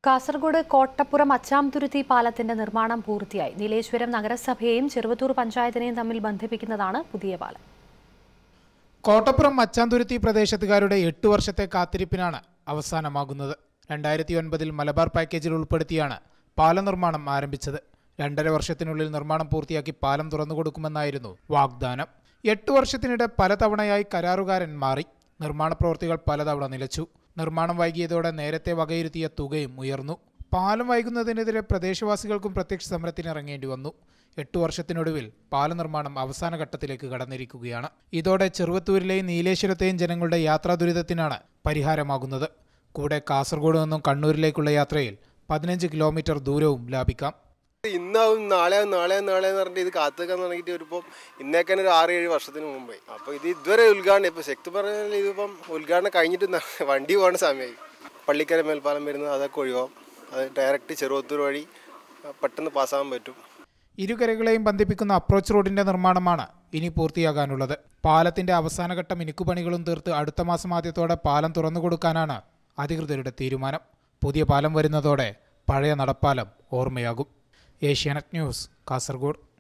കാസർഗോഡ് കോട്ടപ്പുറം അച്ചാംതുരുത്തി പാലത്തിന്റെ നിർമ്മാണം പൂർത്തിയായി നീലേശ്വരം നഗരസഭയെയും ചെറുവത്തൂർ പഞ്ചായത്തിനെയും തമ്മിൽ ബന്ധിപ്പിക്കുന്നതാണ് പുതിയ പാലം കോട്ടപ്പുറം മച്ചാന്തുരുത്തി പ്രദേശത്തുകാരുടെ എട്ട് വർഷത്തെ കാത്തിരിപ്പിനാണ് അവസാനമാകുന്നത് രണ്ടായിരത്തി ഒൻപതിൽ മലബാർ പാക്കേജിൽ ഉൾപ്പെടുത്തിയാണ് പാലം നിർമ്മാണം ആരംഭിച്ചത് രണ്ടര വർഷത്തിനുള്ളിൽ നിർമ്മാണം പൂർത്തിയാക്കി പാലം തുറന്നു കൊടുക്കുമെന്നായിരുന്നു വാഗ്ദാനം എട്ട് വർഷത്തിനിടെ പലതവണയായി കരാറുകാരൻ മാറി നിർമ്മാണ പ്രവൃത്തികൾ പലതവണ നിലച്ചു നിർമ്മാണം വൈകിയതോടെ നേരത്തെ വകയിരുത്തിയ തുകയും ഉയർന്നു പാലം വൈകുന്നതിനെതിരെ പ്രദേശവാസികൾക്കും പ്രത്യക്ഷ സമരത്തിന് ഇറങ്ങേണ്ടി വന്നു എട്ടു വർഷത്തിനൊടുവിൽ പാല നിർമ്മാണം അവസാന ഘട്ടത്തിലേക്ക് കടന്നിരിക്കുകയാണ് ഇതോടെ ചെറുവത്തൂരിലെയും നീലേശ്വരത്തെയും ജനങ്ങളുടെ യാത്രാ ദുരിതത്തിനാണ് പരിഹാരമാകുന്നത് കൂടെ കാസർഗോഡ് നിന്നും കണ്ണൂരിലേക്കുള്ള യാത്രയിൽ പതിനഞ്ച് കിലോമീറ്റർ ദൂരവും ലാഭിക്കാം ഇന്നാവും നാളെയാവും നാളെയാവും നാളെ എന്ന് പറഞ്ഞിട്ട് ഇത് കാത്തുക്കാൻ തുടങ്ങിയിട്ട് വരുമ്പം ഇന്നേക്കാൻ ഒരു ആറ് ഏഴ് വർഷത്തിന് മുമ്പേ അപ്പോൾ ഇത് ഇതുവരെ ഉദ്ഘാടനം ഇപ്പോൾ ശക്തി പറഞ്ഞാൽ ഇതിപ്പം ഉദ്ഘാടനം കഴിഞ്ഞിട്ട് ന- വണ്ടി പോകുന്ന സമയമായി പള്ളിക്കര മേൽപ്പാലം വരുന്നത് അതൊക്കെ ഒഴിവാകും അത് ഡയറക്റ്റ് ചെറുവത്തൂർ വഴി ആ, പെട്ടെന്ന് പാസ്സാകാൻ പറ്റും ഇരുകരകളെയും ബന്ധിപ്പിക്കുന്ന അപ്രോച്ച് റോഡിന്റെ നിർമ്മാണമാണ് ഇനി പൂർത്തിയാകാനുള്ളത് പാലത്തിന്റെ അവസാനഘട്ട മിനുക്കുപണികളും തീർത്ത് അടുത്ത മാസം ആദ്യത്തോടെ പാലം തുറന്നു കൊടുക്കാനാണ് അധികൃതരുടെ തീരുമാനം പുതിയ പാലം വരുന്നതോടെ പഴയ നടപ്പാലം ഓർമ്മയാകും ഏഷ്യാനെറ്റ് ന്യൂസ് കാസർഗോഡ്